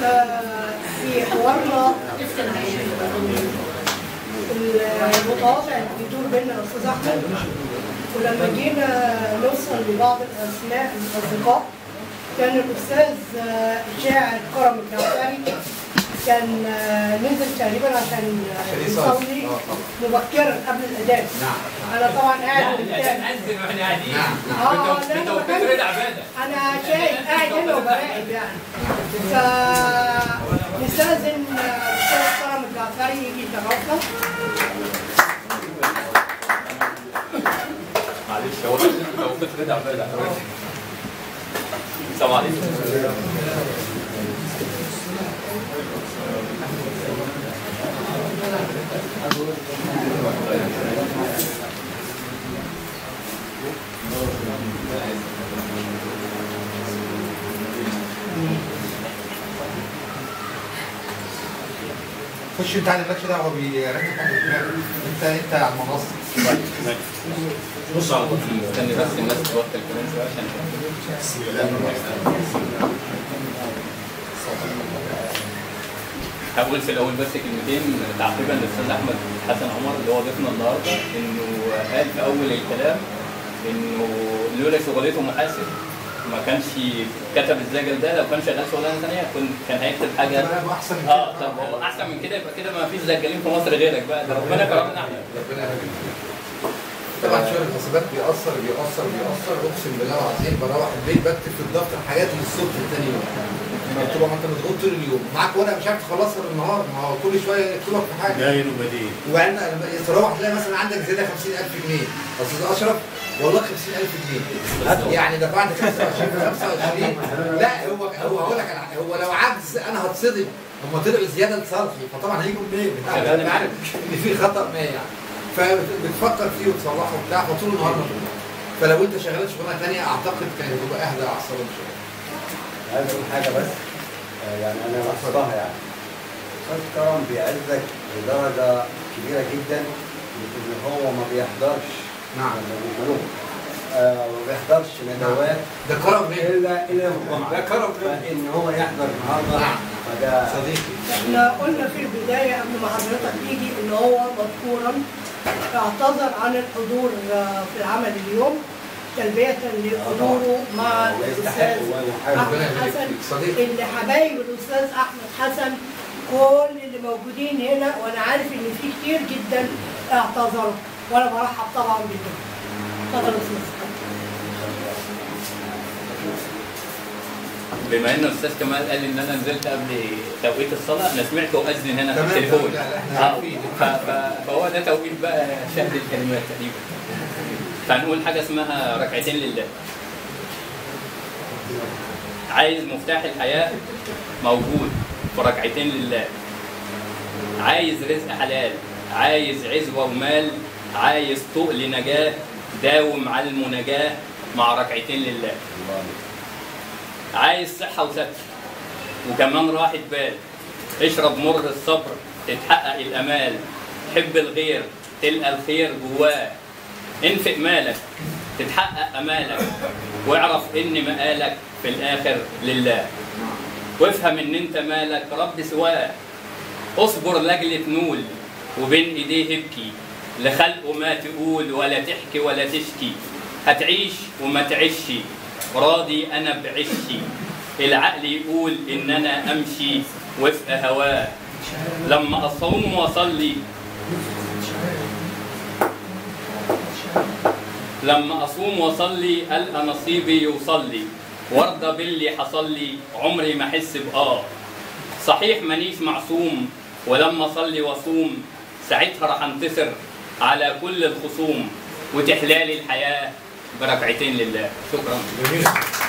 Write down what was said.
آه، في حوارنا المتواضع اللي بيدور بيننا يا استاذ احمد ولما جينا نوصل لبعض الاسماء الاصدقاء كان الاستاذ آه، الشاعر كرم الجعفري كان آه، نزل تقريبا عشان آه، يصلي مبكرا قبل الاذان انا طبعا قاعد قدام ننزل واحنا قاعدين اه انت لا انت أنا وكنت بكلم- رضا عباده انا شايف قاعد هنا وبراقب يعني ف نستاذن الاستاذ كرم الجعفري يجي يشرفنا معلش هو لو كنت رضا عباده السلام عليكم خش انت على الماتش ده هو بيركب حاجه في دماغه انت انت على المنصه بص على طول استني بس الناس توطي الكلام شويه عشان هقول في الاول بس كلمتين تعقيبا للاستاذ احمد حسن عمر اللي هو ضيفنا النهارده انه قال في اول الكلام انه لولا شغلته محاسب ما كانش كتب الزجل ده لو كان شغال شغلانه ثانيه كنت كان هيكتب حاجه يبقى احسن من اه كده طب هو احسن من كده يبقى كده ما فيش زجالين في مصر غيرك بقى ده ربنا كرمنا احنا ربنا يبارك طبعا شغل الحسابات بيأثر بيأثر بيأثر اقسم بالله العظيم بروح البيت بكتب في الدفتر حاجات للصبح التاني يوم لما بتبقى ما انت مضغوط طول اليوم معاك ورقه مش عارف تخلصها بالنهار ما هو كل شويه يكتبك في حاجه باين وبديل وبعدين لما تروح تلاقي مثلا عندك زياده 50000 جنيه استاذ اشرف والله 50000 جنيه يعني دفعت 25 25 لا هو هو هقول لك على حاجة، هو لو عجز انا هتصدم هم طلعوا زياده لصالحي فطبعا هيجوا منين؟ بتاع انا عارف ان في خطا ما يعني فبتفكر فيه وتصلحه وبتاع فطول النهار مطلوب فلو انت شغال شغلانه ثانيه اعتقد كانت هتبقى اهدى اعصابا شويه عايز اقول حاجه بس آه، يعني انا لاحظتها يعني استاذ كرم بيعزك لدرجه كبيره جدا ان هو ما بيحضرش نعم. الملوك آه ما بيحضرش ندوات ده كرم ليه؟ الا الا يوم الجمعه ده كرم ليه؟ فان هو يحضر النهارده نعم. فده صديقي احنا قلنا في البدايه قبل ما حضرتك تيجي ان هو مذكورا اعتذر عن الحضور آه، في العمل اليوم تلبيه لحضوره مع ويستحق الاستاذ ويحب. احمد ربنا يبارك حسن فيك. صديقي. اللي حبايب الاستاذ احمد حسن كل اللي موجودين هنا وانا عارف ان في كتير جدا اعتذروا وانا برحب طبعا بيهم اتفضل يا استاذ بما ان الاستاذ كمال قال ان انا نزلت قبل توقيت الصلاه انا سمعته اذن هنا في تمام، التليفون لا، لا، احنا آه، عارفين. ف- ف- فهو ده توقيت بقى شهد الكلمات تقريبا فنقول حاجه اسمها ركعتين لله عايز مفتاح الحياه موجود في ركعتين لله عايز رزق حلال عايز عزوه ومال عايز طوق لنجاه داوم على المناجاه مع ركعتين لله عايز صحة وستر وكمان راحة بال اشرب مر الصبر تتحقق الأمال حب الغير تلقى الخير جواه انفق مالك تتحقق أمالك واعرف إن مقالك في الآخر لله وافهم إن أنت مالك رب سواه اصبر لاجل تنول وبين ايديه ابكي لخلقه ما تقول ولا تحكي ولا تشكي هتعيش وما تعيشي راضي انا بعشي العقل يقول ان انا امشي وفق هواه لما اصوم واصلي لما اصوم واصلي القى نصيبي يوصل لي وارضى باللي حصل لي عمري ما احس باه صحيح مانيش معصوم ولما اصلي واصوم ساعتها راح انتصر على كل الخصوم وتحلالي الحياه بركعتين لله شكرا جميل